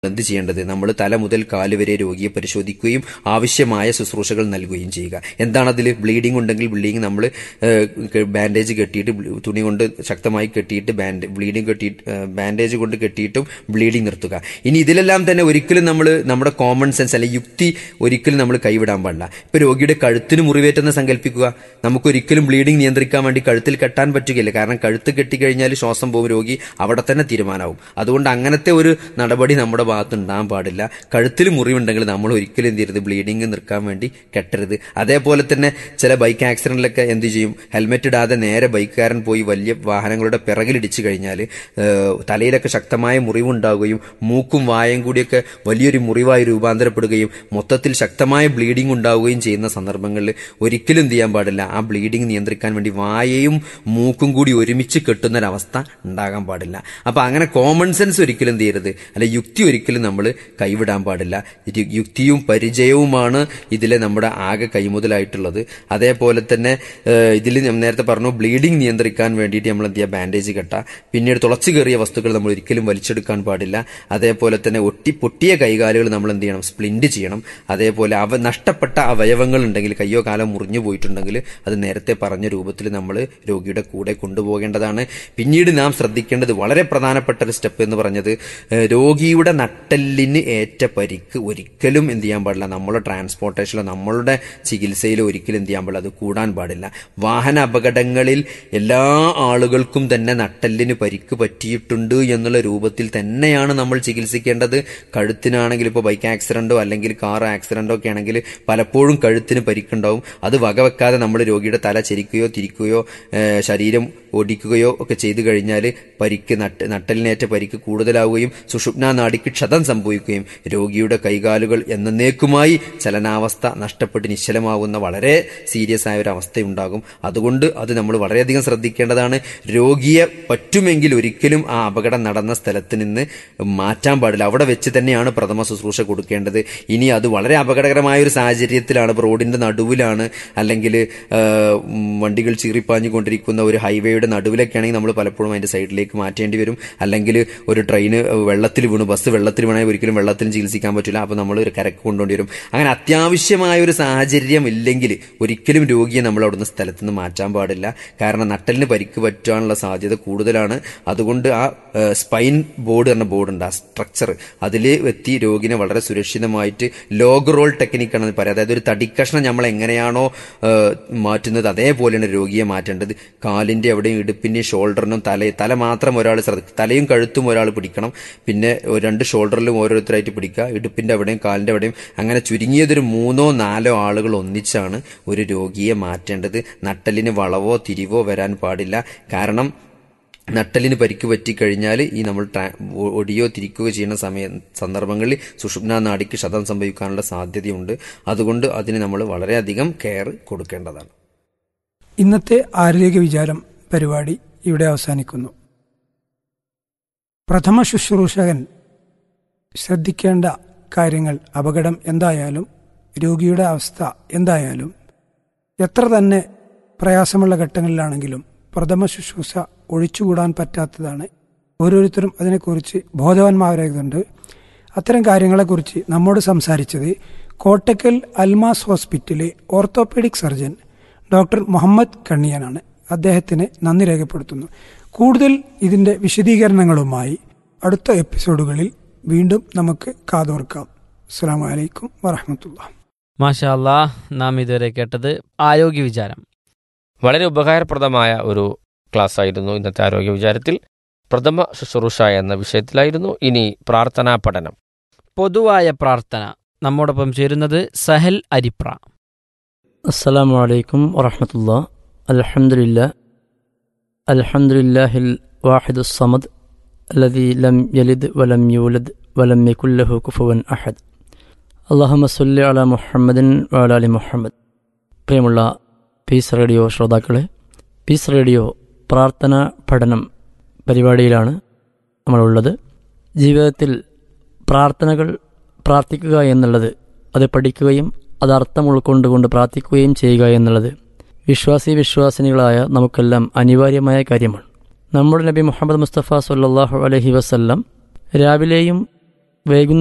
എന്ത് ചെയ്യേണ്ടത് നമ്മൾ തല മുതൽ കാല് വരെ രോഗിയെ പരിശോധിക്കുകയും ആവശ്യമായ ശുശ്രൂഷകൾ നൽകുകയും ചെയ്യുക എന്താണ് അതിൽ ബ്ലീഡിംഗ് ഉണ്ടെങ്കിൽ ബ്ലീഡിംഗ് നമ്മൾ ബാൻഡേജ് കെട്ടിയിട്ട് ബ്ലീ- തുണി കൊണ്ട് ശക്തമായി കെട്ടിയിട്ട് ബാൻഡ് ബ്ലീഡിംഗ് കെട്ടിയിട്ട് ബാൻഡേജ് കൊണ്ട് കെട്ടിയിട്ടും ബ്ലീഡിംഗ് നിർത്തുക ഇനി ഇതിലെല്ലാം തന്നെ ഒരിക്കലും നമ്മൾ നമ്മുടെ കോമൺ സെൻസ് അല്ലെങ്കിൽ യുക്തി ഒരിക്കലും നമ്മൾ കൈവിടാൻ പാടില്ല ഇപ്പൊ രോഗിയുടെ കഴുത്തിന് മുറിവേറ്റെന്ന് സങ്കല്പിക്കുക നമുക്ക് ഒരിക്കലും ബ്ലീഡിംഗ് നിയന്ത്രിക്കാൻ വേണ്ടി കഴുത്തിൽ കെട്ടാൻ പറ്റുകയില്ല കാരണം കഴുത്ത് കെട്ടിക്കഴിഞ്ഞാൽ ശ്വാസം പോകും രോഗി അവിടെ തന്നെ തീരുമാനമാവും അതുകൊണ്ട് അങ്ങനത്തെ ഒരു നടപടി നമ്മുടെ ഭാഗത്ത് ഉണ്ടാകാൻ പാടില്ല കഴുത്തിൽ മുറിവുണ്ടെങ്കിൽ നമ്മൾ ഒരിക്കലും എന്ത് ചെയ്യരുത് ബ്ലീഡിംഗ് നിൽക്കാൻ വേണ്ടി കെട്ടരുത് അതേപോലെ തന്നെ ചില ബൈക്ക് ആക്സിഡന്റിലൊക്കെ എന്ത് ചെയ്യും ഹെൽമെറ്റ് ഇടാതെ നേരെ ബൈക്കുകാരൻ പോയി വലിയ വാഹനങ്ങളുടെ പിറകിലിടിച്ചു കഴിഞ്ഞാൽ തലയിലൊക്കെ ശക്തമായ മുറിവുണ്ടാവുകയും മൂക്കും വായും കൂടിയൊക്കെ വലിയൊരു മുറിവായി രൂപാന്തരപ്പെടുകയും മൊത്തത്തിൽ ശക്തമായ ബ്ലീഡിംഗ് ഉണ്ടാവുകയും ചെയ്യുന്ന സന്ദർഭങ്ങളിൽ ഒരിക്കലും എന്ത് ചെയ്യാൻ പാടില്ല ആ ബ്ലീഡിംഗ് നിയന്ത്രിക്കാൻ വേണ്ടി വായയും മൂക്കും കൂടി ഒരുമിച്ച് കെട്ടുന്നൊരവസ്ഥ ഉണ്ടാകാൻ പാടില്ല അപ്പൊ അങ്ങനെ കോമൺ സെൻസ് ഒരിക്കലും എന്ത് ചെയ്യരുത് അല്ലെ യുക്തി ഒരിക്കലും നമ്മൾ കൈവിടാൻ പാടില്ല ഇത് യുക്തിയും പരിചയവുമാണ് ഇതിലെ നമ്മുടെ ആകെ കൈമുതലായിട്ടുള്ളത് അതേപോലെ തന്നെ ഇതിൽ നേരത്തെ പറഞ്ഞു ബ്ലീഡിംഗ് നിയന്ത്രിക്കാൻ വേണ്ടിയിട്ട് നമ്മൾ എന്ത് ചെയ്യുക ബാൻഡേജ് കെട്ടുക പിന്നീട് തുളച്ചു കയറിയ വസ്തുക്കൾ നമ്മൾ ഒരിക്കലും വലിച്ചെടുക്കാൻ പാടില്ല അതേപോലെ തന്നെ ഒട്ടി പൊട്ടിയ കൈകാലുകൾ നമ്മൾ എന്ത് ചെയ്യണം സ്പ്ലിന്റ് ചെയ്യണം അതേപോലെ അവ നഷ്ടപ്പെട്ട അവയവങ്ങൾ ഉണ്ടെങ്കിൽ കയ്യോ കാലോ മുറിഞ്ഞു പോയിട്ടുണ്ടെങ്കിൽ അത് നേരത്തെ പറഞ്ഞ രൂപത്തിൽ നമ്മൾ രോഗിയുടെ കൂടെ കൊണ്ടുപോകേണ്ടതാണ് പിന്നീട് നാം ശ്രദ്ധിക്കേണ്ടത് വളരെ പ്രധാനപ്പെട്ട ഒരു സ്റ്റെപ്പ് എന്ന് പറഞ്ഞത് ഏഹ്, രോഗിയുടെ നട്ടെല്ലിന് ഏറ്റ പരിക്ക് ഒരിക്കലും എന്ത് ചെയ്യാൻ പാടില്ല നമ്മുടെ ട്രാൻസ്പോർട്ടേഷനിലോ നമ്മളുടെ ചികിത്സയിലോ ഒരിക്കലും എന്ത് ചെയ്യാൻ പാടില്ല അത് കൂടാൻ പാടില്ല വാഹന അപകടങ്ങളിൽ എല്ലാ ആളുകൾക്കും തന്നെ നട്ടെല്ലിന് പരിക്ക് പറ്റിയിട്ടുണ്ട് എന്നുള്ള രൂപത്തിൽ തന്നെയാണ് നമ്മൾ ചികിത്സിക്കേണ്ടത് കഴുത്തിനാണെങ്കിൽ ഇപ്പോൾ ബൈക്ക് ആക്സിഡന്റോ അല്ലെങ്കിൽ കാർ ആക്സിഡന്റോ ഒക്കെ ആണെങ്കിൽ പലപ്പോഴും കഴുത്തിന് പരിക്കുണ്ടാവും അത് വകവെക്കാതെ നമ്മൾ രോഗിയുടെ തല ചരിക്കുകയോ തിരിക്കുകയോ ഏഹ്, ശരീരം ഒടിക്കുകയോ ഒക്കെ ചെയ്തു കഴിഞ്ഞാൽ പരിക്ക് നട്ട് നട്ടലിനേറ്റ പരിക്ക് കൂടുതലാവുകയും സുഷുപ്ന നാടിക്ക് ക്ഷതം സംഭവിക്കുകയും രോഗിയുടെ കൈകാലുകൾ എന്നേക്കുമായി ചലനാവസ്ഥ നഷ്ടപ്പെട്ട് നിശ്ചലമാകുന്ന വളരെ സീരിയസ് ആയ ഒരു അവസ്ഥയുണ്ടാകും അതുകൊണ്ട് അത് നമ്മൾ വളരെയധികം ശ്രദ്ധിക്കേണ്ടതാണ് രോഗിയെ പറ്റുമെങ്കിൽ ഒരിക്കലും ആ അപകടം നടന്ന സ്ഥലത്ത് നിന്ന് മാറ്റാൻ പാടില്ല അവിടെ വെച്ച് തന്നെയാണ് പ്രഥമ ശുശ്രൂഷ കൊടുക്കേണ്ടത് ഇനി അത് വളരെ അപകടകരമായ ഒരു സാഹചര്യത്തിലാണ് ഇപ്പോൾ റോഡിന്റെ നടുവിലാണ് അല്ലെങ്കിൽ വണ്ടികൾ ചീറിപ്പാഞ്ഞുകൊണ്ടിരിക്കുന്ന ഒരു ഹൈവേയുടെ നടുവിലൊക്കെ ആണെങ്കിൽ നമ്മൾ പലപ്പോഴും അതിന്റെ സൈഡിലേക്ക് മാറ്റേണ്ടി വരും അല്ലെങ്കിൽ ഒരു ട്രെയിന് വെള്ളത്തിൽ വീണു ബസ് വെള്ളത്തിൽ വീണാൽ ഒരിക്കലും വെള്ളത്തിലും ചികിത്സിക്കാൻ പറ്റില്ല അപ്പോൾ നമ്മൾ ഒരു കരക്ക് കൊണ്ടുപോണ്ടി വരും അങ്ങനെ അത്യാവശ്യമായ ഒരു സാഹചര്യം ഇല്ലെങ്കിൽ ഒരിക്കലും രോഗിയെ നമ്മൾ അവിടുന്ന് സ്ഥലത്ത് നിന്ന് മാറ്റാൻ പാടില്ല കാരണം നട്ടലിന് പരിക്ക് പറ്റാനുള്ള സാധ്യത കൂടുതലാണ് അതുകൊണ്ട് ആ സ്പൈൻ ബോർഡ് എന്ന ബോർഡ് ഉണ്ട് ആ സ്ട്രക്ചർ അതിൽ എത്തി രോഗിനെ വളരെ സുരക്ഷിതമായിട്ട് ലോഗ് റോൾ ടെക്നിക് ആണെന്ന് പറയാം അതായത് ഒരു തടിക്കഷ്ണം നമ്മൾ എങ്ങനെയാണോ ആ, മാറ്റുന്നത് അതേപോലെയാണ് രോഗിയെ മാറ്റേണ്ടത് കാലിന്റെ എവിടെയും ഇടുപ്പിന്റെയും ഷോൾഡറിനും തല തല മാത്രം ഒരാൾ ശ്രദ്ധിക്കും തലയും കഴുത്തും ഒരാൾ പിടിക്കണം പിന്നെ ഒരു രണ്ട് ഷോൾഡറിലും ഓരോരുത്തരായിട്ട് പിടിക്കുക ഇടുപ്പിന്റെ അവിടെയും കാലിന്റെ അവിടെയും അങ്ങനെ ചുരുങ്ങിയതൊരു മൂന്നോ നാലോ ആളുകൾ ഒന്നിച്ചാണ് ഒരു രോഗിയെ മാറ്റേണ്ടത് നട്ടലിന് വളവോ തിരിവോ വരാൻ പാടില്ല കാരണം നട്ടലിന് പരിക്ക് പറ്റിക്കഴിഞ്ഞാൽ ഈ നമ്മൾ ട്രാ- ഒ- ഒടിയോ തിരിക്കുകയോ ചെയ്യുന്ന സമയ സന്ദർഭങ്ങളിൽ സുഷുപ്ന നാടിക്ക് ക്ഷതം സംഭവിക്കാനുള്ള സാധ്യതയുണ്ട് അതുകൊണ്ട് അതിന് നമ്മൾ വളരെയധികം കെയർ കൊടുക്കേണ്ടതാണ് ഇന്നത്തെ ആരോഗ്യ വിചാരം പരിപാടി ഇവിടെ അവസാനിക്കുന്നു പ്രഥമ ശുശ്രൂഷകൻ ശ്രദ്ധിക്കേണ്ട കാര്യങ്ങൾ അപകടം എന്തായാലും രോഗിയുടെ അവസ്ഥ എന്തായാലും എത്ര തന്നെ പ്രയാസമുള്ള ഘട്ടങ്ങളിലാണെങ്കിലും പ്രഥമ ശുശ്രൂഷ ഒഴിച്ചുകൂടാൻ പറ്റാത്തതാണ് ഓരോരുത്തരും അതിനെക്കുറിച്ച് ബോധവാന്മാരായതുണ്ട് അത്തരം കാര്യങ്ങളെക്കുറിച്ച് നമ്മോട് സംസാരിച്ചത് കോട്ടക്കൽ അൽമാസ് ഹോസ്പിറ്റലിലെ ഓർത്തോപീഡിക് സർജൻ ഡോക്ടർ മുഹമ്മദ് കണ്ണിയനാണ് അദ്ദേഹത്തിന് നന്ദി രേഖപ്പെടുത്തുന്നു കൂടുതൽ ഇതിന്റെ വിശദീകരണങ്ങളുമായി അടുത്ത എപ്പിസോഡുകളിൽ വീണ്ടും നമുക്ക് കാതോർക്കാം അസ്സാം വലൈക്കും വറഹമത്തുള്ള മാഷാ അല്ലാ നാം ഇതുവരെ കേട്ടത് ആരോഗ്യ വിചാരം വളരെ ഉപകാരപ്രദമായ ഒരു ക്ലാസ് ആയിരുന്നു ഇന്നത്തെ ആരോഗ്യ വിചാരത്തിൽ പ്രഥമ ശുശ്രൂഷ എന്ന വിഷയത്തിലായിരുന്നു ഇനി പ്രാർത്ഥനാ പഠനം പൊതുവായ പ്രാർത്ഥന നമ്മോടൊപ്പം ചേരുന്നത് സഹൽ അരിപ്ര السلام عليكم ورحمة الله الحمد لله الحمد لله الواحد الصمد الذي لم يلد ولم يولد ولم يكن له كفوا أحد اللهم صل على محمد وعلى آل محمد പ്രിയമുള്ള പീസ് റേഡിയോ ശ്രോതാക്കളെ പീസ് റേഡിയോ പ്രാർത്ഥന പഠനം പരിപാടിയിലാണ് നമ്മളുള്ളത് ജീവിതത്തിൽ പ്രാർത്ഥനകൾ പ്രാർത്ഥിക്കുക എന്നുള്ളത് അത് പഠിക്കുകയും അത് അർത്ഥം ഉൾക്കൊണ്ടുകൊണ്ട് പ്രാർത്ഥിക്കുകയും ചെയ്യുക എന്നുള്ളത് വിശ്വാസി വിശ്വാസിനികളായ നമുക്കെല്ലാം അനിവാര്യമായ കാര്യമാണ് നമ്മുടെ നബി മുഹമ്മദ് മുസ്തഫ സല്ലാഹു അലഹി വസല്ലം രാവിലെയും വൈകുന്ന